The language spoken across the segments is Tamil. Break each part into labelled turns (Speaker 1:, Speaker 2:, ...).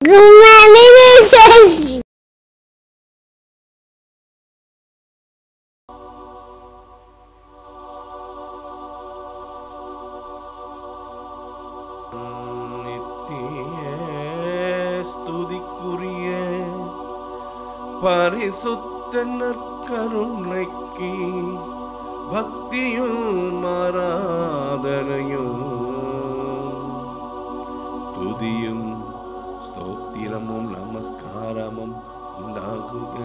Speaker 1: Good morning, Mrs.
Speaker 2: நித்திய ஸ்துதிக்குரிய பரிசுத்த நற்கருணைக்கு பக்தியும் ஆராதனையும் துதியும் ஸ்தோத்திரமும் நமஸ்காரமும் உண்டாகுக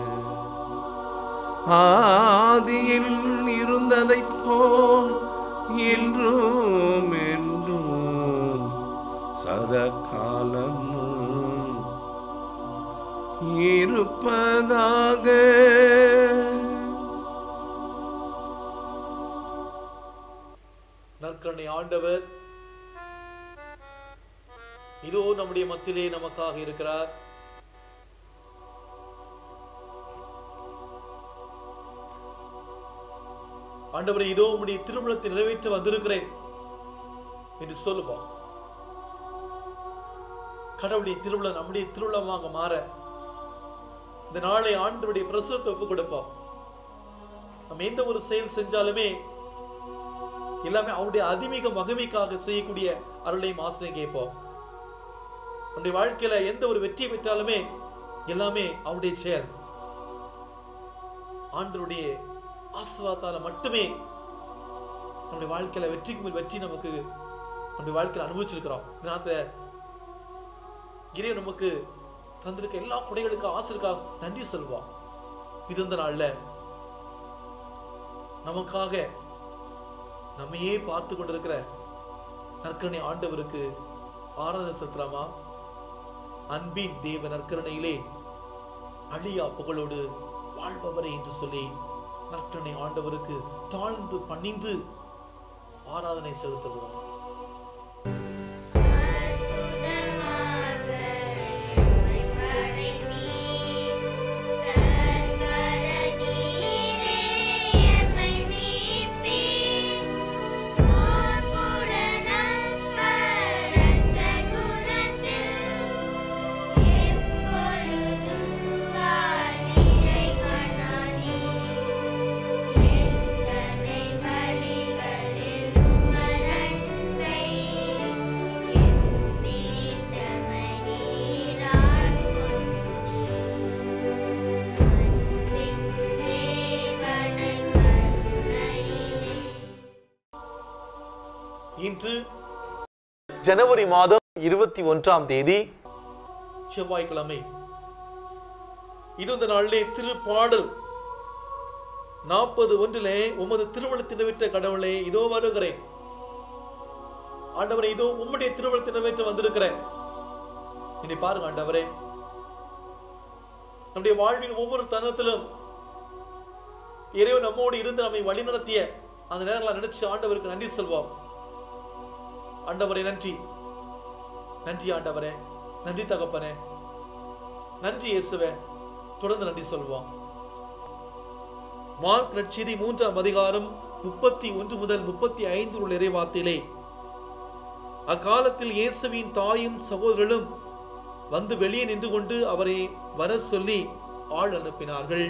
Speaker 2: ஆதியில் இருந்ததைப் போல் என்றும் என்றும் சதா காலமும் இருப்பதாக
Speaker 3: நற்கருணை ஆண்டவர் இதோ நம்முடைய மத்தியிலே நமக்காக இருக்கிறார் ஆண்டவரே இதோ உம்முடைய திருமணத்தை நிறைவேற்ற வந்திருக்கிறேன் என்று சொல்லுவோம் கடவுளுடைய திருவிழா நம்முடைய திருவிழாவாக மாற இந்த நாளை ஆண்டவருடைய பிரசுரத்தை ஒப்புக் கொடுப்போம் நம்ம எந்த ஒரு செயல் செஞ்சாலுமே எல்லாமே அவருடைய அதிமிக மகிமைக்காக செய்யக்கூடிய அருளையும் ஆசிரியம் கேட்போம் நம்முடைய வாழ்க்கையில எந்த ஒரு வெற்றி பெற்றாலுமே எல்லாமே அவருடைய செயல் ஆண்டவருடைய ஆசீர்வாதத்தால மட்டுமே நம்முடைய வாழ்க்கையில வெற்றிக்கு மேல் வெற்றி நமக்கு நம்முடைய வாழ்க்கையில அனுபவிச்சிருக்கிறோம் இதனால இறைவன் நமக்கு தந்திருக்க எல்லா குடைகளுக்கும் ஆசிரியருக்காக நன்றி சொல்வோம் இது இந்த நாள்ல நமக்காக நம்மையே பார்த்து கொண்டிருக்கிற நற்கருணை ஆண்டவருக்கு ஆராதனை செலுத்தலாமா அன்பின் தேவ நற்கருணையிலே அழியா புகழோடு வாழ்பவரே என்று சொல்லி நற்கருணை ஆண்டவருக்கு தாழ்ந்து பணிந்து ஆராதனை செலுத்துகிறோம் இன்று
Speaker 4: ஜனவரி மாதம் இருபத்தி ஒன்றாம் தேதி
Speaker 3: செவ்வாய்க்கிழமை இது இந்த நாளிலே திருப்பாடல் நாற்பது ஒன்றிலே உமது திருமணத்தை நிறைவேற்ற கடவுளே இதோ வருகிறேன் ஆண்டவரே இதோ உம்முடைய திருமணத்தை நிறைவேற்ற வந்திருக்கிறேன் இனி பாருங்க ஆண்டவரே நம்முடைய வாழ்வின் ஒவ்வொரு தருணத்திலும் இறைவன் நம்மோடு இருந்து நம்மை வழிநடத்திய அந்த நேரங்களை நினைச்சு ஆண்டவருக்கு நன்றி சொல்வோம் ஆண்டவரே நன்றி நன்றி ஆண்டவரே நன்றி தகப்பனே நன்றி இயேசுவே தொடர்ந்து நன்றி சொல்வோம் மார்க் நற்செய்தி மூன்றாம் அதிகாரம் முப்பத்தி ஒன்று முதல் முப்பத்தி ஐந்து உள்ள இறைவார்த்தையிலே அக்காலத்தில் இயேசுவின் தாயும் சகோதரர்களும் வந்து வெளியே நின்று கொண்டு அவரை வர சொல்லி ஆள் அனுப்பினார்கள்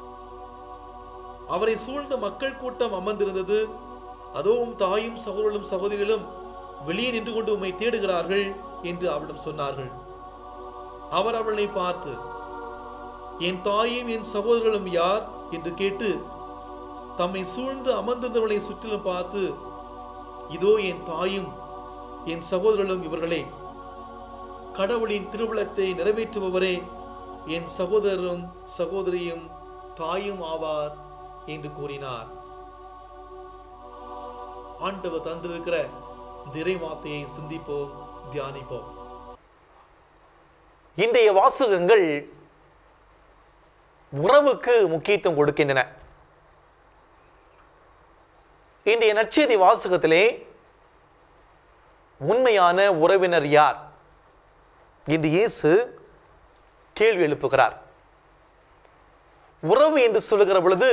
Speaker 3: அவரை சூழ்ந்த மக்கள் கூட்டம் அமர்ந்திருந்தது அதோவும் தாயும் சகோதரர்களும் சகோதரிகளும் வெளியே நின்று கொண்டு உம்மை தேடுகிறார்கள் என்று அவரிடம் சொன்னார்கள் அவர் அவளை பார்த்து என் தாயும் என் சகோதரர்களும் யார் என்று கேட்டு தம்மை சூழ்ந்து அமர்ந்திருந்தவளை சுற்றிலும் பார்த்து இதோ என் தாயும் என் சகோதரர்களும் இவர்களே கடவுளின் திருவிழத்தை நிறைவேற்றுபவரே என் சகோதரரும் சகோதரியும் தாயும் ஆவார் என்று கூறினார் ஆண்டவர் தந்திருக்கிற இந்த இறை வார்த்தையை சிந்திப்போம் தியானிப்போம்
Speaker 4: இன்றைய வாசகங்கள் உறவுக்கு முக்கியத்துவம் கொடுக்கின்றன இன்றைய நற்செய்தி வாசகத்திலே உண்மையான உறவினர் யார் என்று இயேசு கேள்வி எழுப்புகிறார் உறவு என்று சொல்லுகிற பொழுது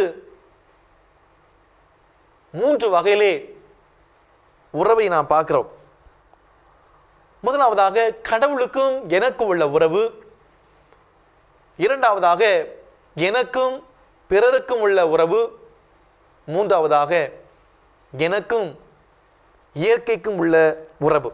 Speaker 4: மூன்று வகையிலே உறவை நாம் பார்க்கிறோம் முதலாவதாக கடவுளுக்கும் எனக்கும் உள்ள உறவு இரண்டாவதாக எனக்கும் பிறருக்கும் உள்ள உறவு மூன்றாவதாக எனக்கும் இயற்கைக்கும் உள்ள உறவு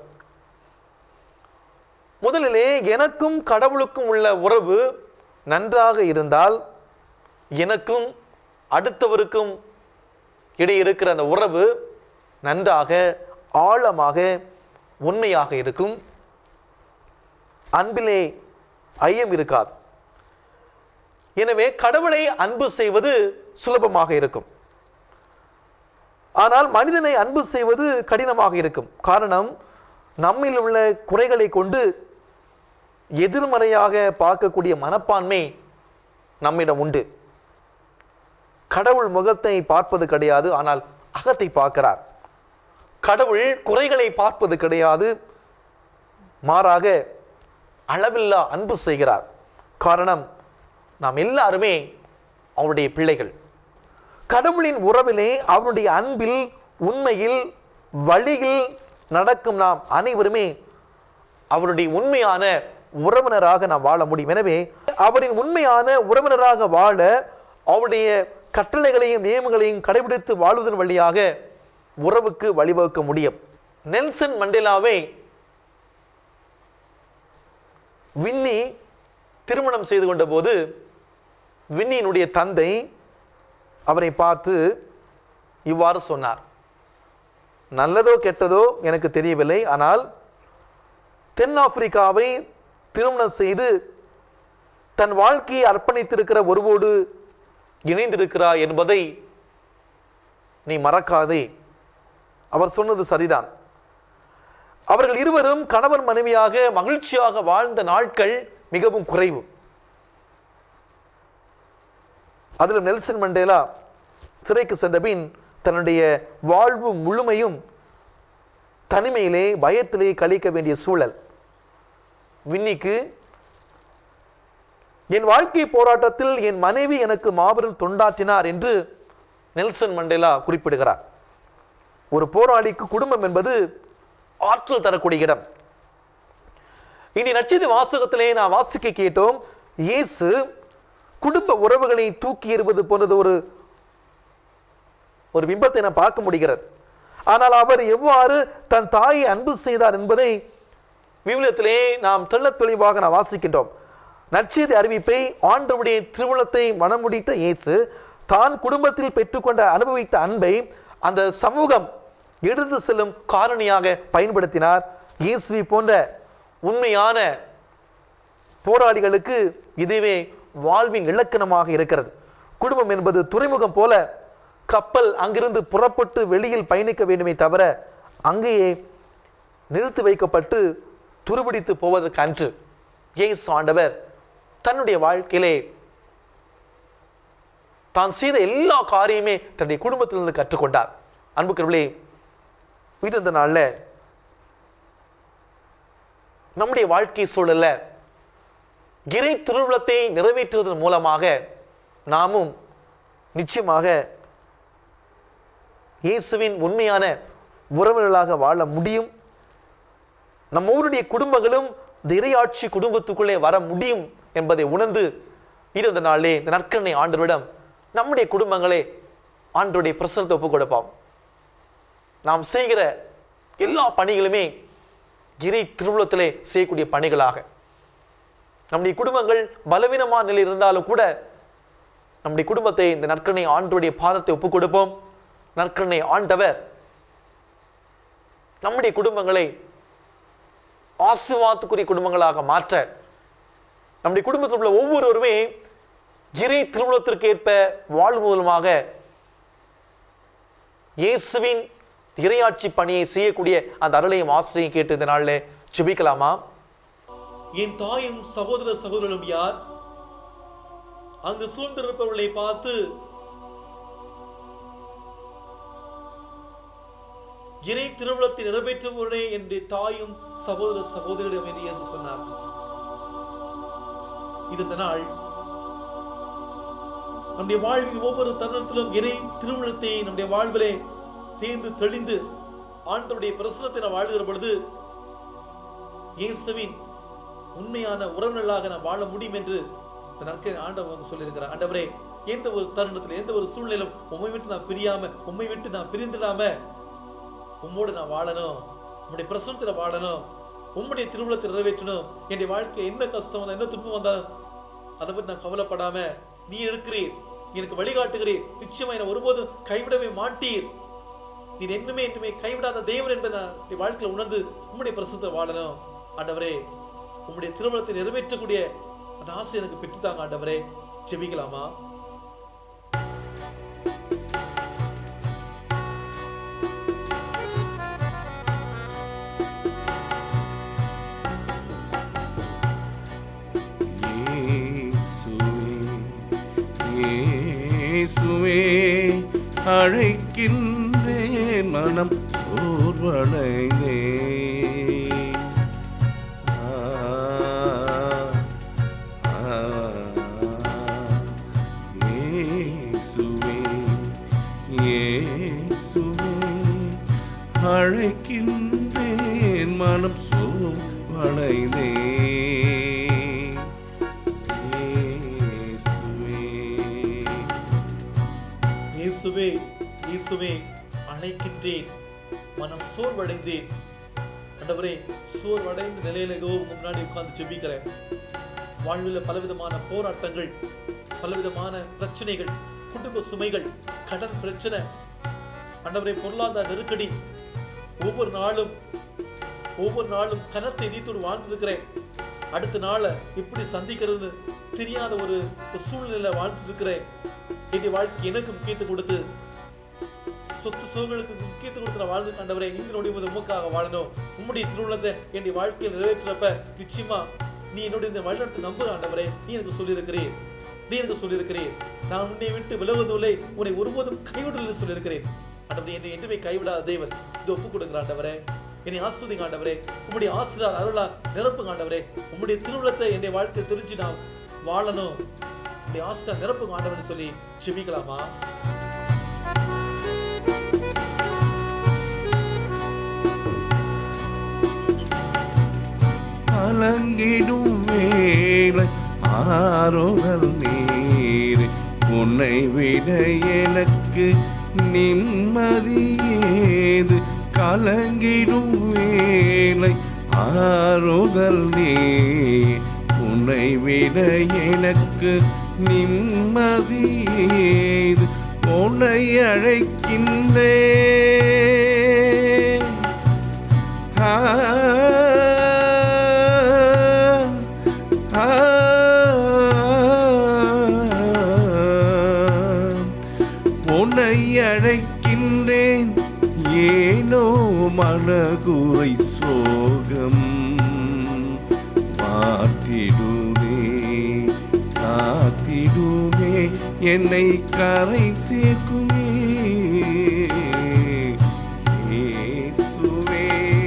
Speaker 4: முதலிலே எனக்கும் கடவுளுக்கும் உள்ள உறவு நன்றாக இருந்தால் எனக்கும் அடுத்தவருக்கும் இடையே இருக்கிற அந்த உறவு நன்றாக ஆழமாக உண்மையாக இருக்கும் அன்பிலே ஐயம் இருக்காது எனவே கடவுளை அன்பு செய்வது சுலபமாக இருக்கும் ஆனால் மனிதனை அன்பு செய்வது கடினமாக இருக்கும் காரணம் நம்மில் உள்ள குறைகளை கொண்டு எதிர்மறையாக பார்க்கக்கூடிய மனப்பான்மை நம்மிடம் உண்டு கடவுள் முகத்தை பார்ப்பது கிடையாது ஆனால் அகத்தை பார்க்கிறார் கடவுள் குறைகளை பார்ப்பது கிடையாது மாறாக அளவில்லா அன்பு செய்கிறார் காரணம் நாம் எல்லாருமே அவருடைய பிள்ளைகள் கடவுளின் உறவிலே அவருடைய அன்பில் உண்மையில் வழியில் நடக்கும் நாம் அனைவருமே அவருடைய உண்மையான உறவினராக நாம் வாழ முடியும் எனவே அவரின் உண்மையான உறவினராக வாழ அவருடைய கட்டளைகளையும் நியமங்களையும் கடைபிடித்து வாழ்வதன் வழியாக உறவுக்கு வழிவகுக்க முடியும் நெல்சன் மண்டேலாவை வின்னி திருமணம் செய்து கொண்ட போது வின்னியினுடைய தந்தை அவரை பார்த்து இவ்வாறு சொன்னார் நல்லதோ கெட்டதோ எனக்கு தெரியவில்லை ஆனால் தென்னாப்பிரிக்காவை திருமணம் செய்து தன் வாழ்க்கையை அர்ப்பணித்திருக்கிற ஒருவோடு இணைந்திருக்கிறார் என்பதை நீ மறக்காதே அவர் சொன்னது சரிதான் அவர்கள் இருவரும் கணவன் மனைவியாக மகிழ்ச்சியாக வாழ்ந்த நாட்கள் மிகவும் குறைவு அதிலும் நெல்சன் மண்டேலா சிறைக்கு சென்ற பின் தன்னுடைய வாழ்வு முழுமையும் தனிமையிலே பயத்திலே கழிக்க வேண்டிய சூழல் வின்னிக்கு என் வாழ்க்கை போராட்டத்தில் என் மனைவி எனக்கு மாபெரும் தொண்டாற்றினார் என்று நெல்சன் மண்டேலா குறிப்பிடுகிறார் ஒரு போராளிக்கு குடும்பம் என்பது ஆற்றல் தரக்கூடிய இடம் இனி நச்சது வாசகத்திலே நான் வாசிக்க கேட்டோம் இயேசு குடும்ப உறவுகளை தூக்கி எறிவது போன்றது ஒரு ஒரு பிம்பத்தை நாம் பார்க்க முடிகிறது ஆனால் அவர் எவ்வாறு தன் தாயை அன்பு செய்தார் என்பதை விவிலியத்திலே நாம் தெள்ளத் தெளிவாக நாம் வாசிக்கின்றோம் நற்செய்தி அறிவிப்பை ஆண்டவருடைய திருவுளத்தை மனமுடித்த இயேசு தான் குடும்பத்தில் பெற்றுக்கொண்ட அனுபவித்த அன்பை அந்த சமூகம் எடுத்து செல்லும் காரணியாக பயன்படுத்தினார் இயேசுவை போன்ற உண்மையான போராளிகளுக்கு இதுவே வாழ்வின் இலக்கணமாக இருக்கிறது குடும்பம் என்பது துறைமுகம் போல கப்பல் அங்கிருந்து புறப்பட்டு வெளியில் பயணிக்க வேண்டுமே தவிர அங்கேயே நிறுத்தி வைக்கப்பட்டு துருபிடித்து போவதற்கு அன்று இயேசு ஆண்டவர் தன்னுடைய வாழ்க்கையிலே தான் செய்த எல்லா காரியமே தன்னுடைய குடும்பத்திலிருந்து கற்றுக்கொண்டார் அன்புக்கிறவர்களே இது இந்த நாளில் நம்முடைய வாழ்க்கை சூழல்ல இறை திருவிழத்தை நிறைவேற்றுவதன் மூலமாக நாமும் நிச்சயமாக இயேசுவின் உண்மையான உறவினர்களாக வாழ முடியும் நம்ம ஊருடைய குடும்பங்களும் இந்த இறையாட்சி குடும்பத்துக்குள்ளே வர முடியும் என்பதை உணர்ந்து இருந்த நாளே இந்த நற்கண்ணை ஆண்டவரிடம் நம்முடைய குடும்பங்களே ஆண்டவருடைய பிரசனத்தை ஒப்புக் கொடுப்போம் நாம் செய்கிற எல்லா பணிகளுமே இறை திருவுளத்திலே செய்யக்கூடிய பணிகளாக நம்முடைய குடும்பங்கள் பலவீனமான நிலையில் இருந்தாலும் கூட நம்முடைய குடும்பத்தை இந்த நற்கனை ஆண்டவருடைய பாதத்தை ஒப்புக் கொடுப்போம் நற்கனை ஆண்டவர் நம்முடைய குடும்பங்களை ஆசிர்வாதத்துக்குரிய குடும்பங்களாக மாற்ற நம்முடைய குடும்பத்தில் உள்ள ஒவ்வொருவருமே இறை திருமணத்திற்கு ஏற்ப வாழ்வு மூலமாக இயேசுவின் இறையாட்சி பணியை செய்யக்கூடிய அந்த அருளையும் ஆசிரியை கேட்டு இந்த நாளில் ஜெபிக்கலாமா
Speaker 3: என் தாயும் சகோதர சகோதரனும் யார் அங்கு சூழ்ந்திருப்பவர்களை பார்த்து இறை திருவிழத்தை நிறைவேற்றுவனே என்று தாயும் சகோதர சகோதரிடம் என்று இயேசு சொன்னார் இது இந்த நாள் நம்முடைய வாழ்வின் ஒவ்வொரு தருணத்திலும் இறை திருவிழத்தை நம்முடைய வாழ்விலே தேர்ந்து தெளிந்து ஆண்டவருடைய பிரசனத்தை நாம் வாழ்கிற பொழுது இயேசுவின் உண்மையான உறவினர்களாக நான் வாழ முடியும் என்று இந்த நற்கை ஆண்டவர் வந்து சொல்லியிருக்கிறார் ஆண்டவரே எந்த ஒரு தருணத்தில் எந்த ஒரு சூழ்நிலையிலும் உம்மை விட்டு நான் பிரியாம உம்மை விட்டு நான் பிரிந்துடாம உம்மோடு நான் வாழணும் உம்முடைய பிரசனத்துல வாழணும் உம்முடைய திருவிழத்தை நிறைவேற்றணும் என்னுடைய வாழ்க்கை என்ன கஷ்டம் வந்தா என்ன துன்பம் வந்தாலும் அதை பற்றி நான் கவலைப்படாம நீ இருக்கிறீர் எனக்கு வழிகாட்டுகிறீர் நிச்சயமா என்னை ஒருபோதும் கைவிடவே மாட்டீர் நீ என்னுமே என்னுமே கைவிடாத தேவன் என்பதை நான் என் வாழ்க்கையில உணர்ந்து உம்முடைய பிரசனத்தை வாழணும் ஆண்டவரே உம்முடைய திருமணத்தை நிறைவேற்றக்கூடிய அந்த ஆசை எனக்கு பெற்றுத்தாங்க ஆண்டவரே செபிக்கலாமா
Speaker 2: இயேசுவே, இயேசுவே, அழைக்கின்றேன் மனம் ஓர்வடைந்தே இயேசுவே இயேசுவே அழைக்கின்றேன் மனம் சோர்வடைந்தே இயேசுவே
Speaker 3: இயேசுவே இயேசுவே அழைக்கின்றேன் மனம் சோர்வடைந்தேன் ஆண்டவரே சோர்வடைந்த நிலையில ஏதோ உங்க முன்னாடி உட்கார்ந்து ஜெபிக்கிறேன் வாழ்வில் பலவிதமான போராட்டங்கள் பலவிதமான பிரச்சனைகள் குடும்ப சுமைகள் கடன் பிரச்சனை ஆண்டவரே பொருளாதார நெருக்கடி ஒவ்வொரு நாளும் ஒவ்வொரு நாளும் கனத்தை எதிர்த்து வாழ்ந்துருக்கிறேன் அடுத்த நாளை எப்படி சந்திக்கிறது தெரியாத ஒரு ஒரு சூழ்நிலையில வாழ்ந்துட்டு இருக்கிறேன் என்னுடைய வாழ்க்கை எனக்கு முக்கியத்துவம் கொடுத்து சொத்து சுகங்களுக்கு முக்கியத்துவம் கொடுத்து நான் வாழ்ந்து கண்டவரே இந்த நொடி முதல் உமக்காக வாழணும் உம்முடைய திருவுள்ளத்தை என்னுடைய வாழ்க்கையில் நிறைவேற்றுறப்ப நிச்சயமா நீ என்னுடைய இந்த வழிநடத்தை நம்புற ஆண்டவரே நீ எனக்கு சொல்லியிருக்கிறீர் நீ எனக்கு சொல்லியிருக்கிறீர் நான் உன்னை விட்டு விலகுவதில்லை உன்னை ஒருபோதும் கைவிடவில்லை சொல்லியிருக்கிறேன் ஆண்டவரே என்னை என்றுமே கைவிடாத தேவன் இது ஒப்பு கொடுங்கிற ஆண்டவரே என்னை ஆஸ்வதிங்க ஆண்டவரே உம்முடைய ஆசிரியர் அருளா நிரப்புங்க ஆண்டவரே உம்முடைய திருவுள்ளத்தை என்னுடைய வாழ்க்கை தெரிஞ்சு நான் வாழணும் உம்முடைய ஆசிரியர் நிரப்புங்க ஆண்டவர்னு சொல்லி செபிக்கலாமா
Speaker 2: அலங்கிடும் வேளை ஆரோகல் நீர் உன்னை விட எனக்கு நிம்மதி ஏது கலங்கிடும் வேளை ஆறுதல் நீர் உன்னை விட எனக்கு நிம்மதி ஏது உன்னை அழைக்கின்றேன் ஆ ஆ உன்னை அழைக்கின்றேன் ஏனோ மனகுறை சோகம் மாற்றிடுதே காத்திடுமே என்னை கரை சேர்க்குமே இயேசுவே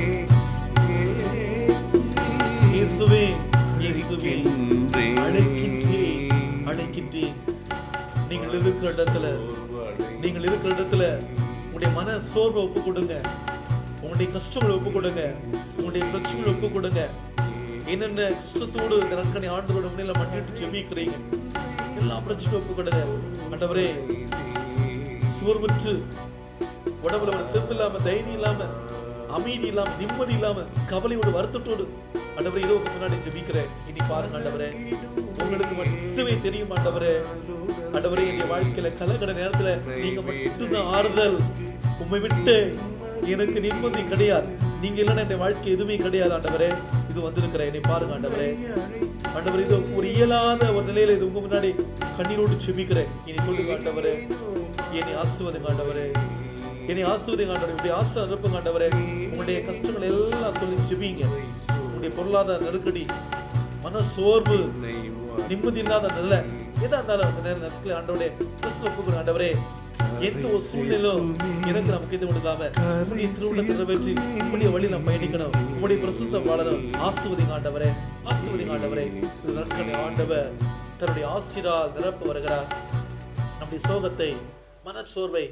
Speaker 3: இயேசுவே இயேசுவே
Speaker 2: இருக்கின்றேன்.
Speaker 3: அழைக்கின்றேன் அழைக்கின்றேன் நீங்கள் இருக்கிற இடத்துல நீங்கள் இருக்கிற இடத்துல உங்களுடைய மன சோர்வை ஒப்பு கொடுங்க உங்களுடைய கஷ்டங்களை ஒப்பு கொடுங்க உங்களுடைய பிரச்சனைகளை ஒப்பு கொடுங்க என்னென்ன கஷ்டத்தோடு இந்த நற்கனை ஆண்டோட முன்னில மண்டிட்டு ஜெபிக்கிறீங்க எல்லா பிரச்சனையும் ஒப்பு கொடுங்க ஆண்டவரே சோர்வுற்று உடம்புல ஒரு தெம்பு இல்லாம தைரியம் இல்லாம அமைதி இல்லாம நிம்மதி இல்லாம கவலையோடு வருத்தத்தோடு ஆண்டவரே இதோ உங்க முன்னாடி ஜெபிக்கிறேன் இனி பாருங்க ஆண்டவரே உங்களுக்கு மட்டுமே தெரியும் ஆண்டவரே ஆண்டவரே என்னுடைய வாழ்க்கையில கலங்கட நேரத்துல நீங்க மட்டும்தான் ஆறுதல் உண்மை விட்டு எனக்கு நிம்மதி கிடையாது நீங்க இல்லைன்னா என் வாழ்க்கை எதுவுமே கிடையாது ஆண்டவரே இது வந்திருக்கிற என்னை பாருங்க ஆண்டவரே ஆண்டவரே இது ஒரு இயலாத ஒரு நிலையில இது உங்க முன்னாடி கண்ணீரோடு செபிக்கிறேன் இனி சொல்லுங்க ஆண்டவரே என்னை ஆசுவதுங்க ஆண்டவரே என்னை ஆசுவதுங்க ஆண்டவரே இப்படி ஆசை அனுப்புங்க ஆண்டவரே உங்களுடைய கஷ்டங்கள் எல்லாம் சொல்லி செபிங்க உங்களுடைய பொருளாதார நெருக்கடி மன சோர்வு நிம்மதி இல்லாத நல்ல எதா இருந்தாலும் அந்த நேரம் நேரத்தில் ஆண்டவரே கிறிஸ்துவ ஒப்புக்கிற ஆண்டவரே எந்த ஒரு சூழ்நிலும் எனக்கு நமக்கு இது கொடுக்காம உங்களுடைய திருவிழத்தை நிறைவேற்றி உங்களுடைய வழி நாம் பயணிக்கணும் உங்களுடைய பிரசுத்தம் வாழணும் ஆசுவதி ஆண்டவரே ஆசுவதி ஆண்டவரே இந்த நாட்களை ஆண்டவர் தன்னுடைய ஆசிரால் நிரப்ப வருகிறார் நம்முடைய சோகத்தை மனச்சோர்வை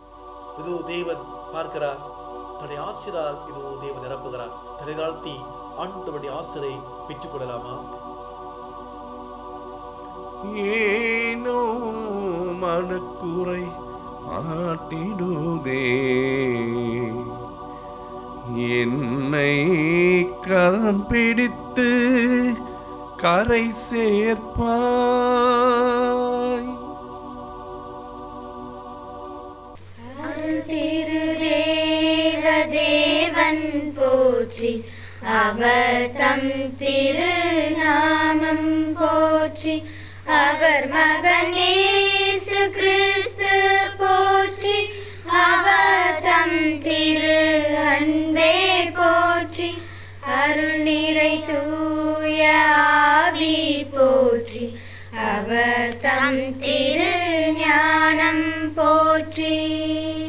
Speaker 3: இதோ தேவன் பார்க்கிறார் தன்னுடைய ஆசிரால் இதோ தேவன் நிரப்புகிறார் தலை தாழ்த்தி ஆண்டவருடைய ஆசிரை பெற்றுக்கொள்ளலாமா
Speaker 2: ஏனோ மனக்குறை ஆட்டிடுதே என்னை கரம் பிடித்து கரை சேர்ப்பாய்
Speaker 1: அருள் திருதேவ தேவன் போற்றி அவர் தம் திருநாமம் போற்றி அவர் மகன் இயேசு கிறிஸ்து போற்றி அவர் தம் திரு அன்பே போற்றி அருள் நிறை தூய ஆவி போற்றி அவர் தம் திரு ஞானம் போற்றி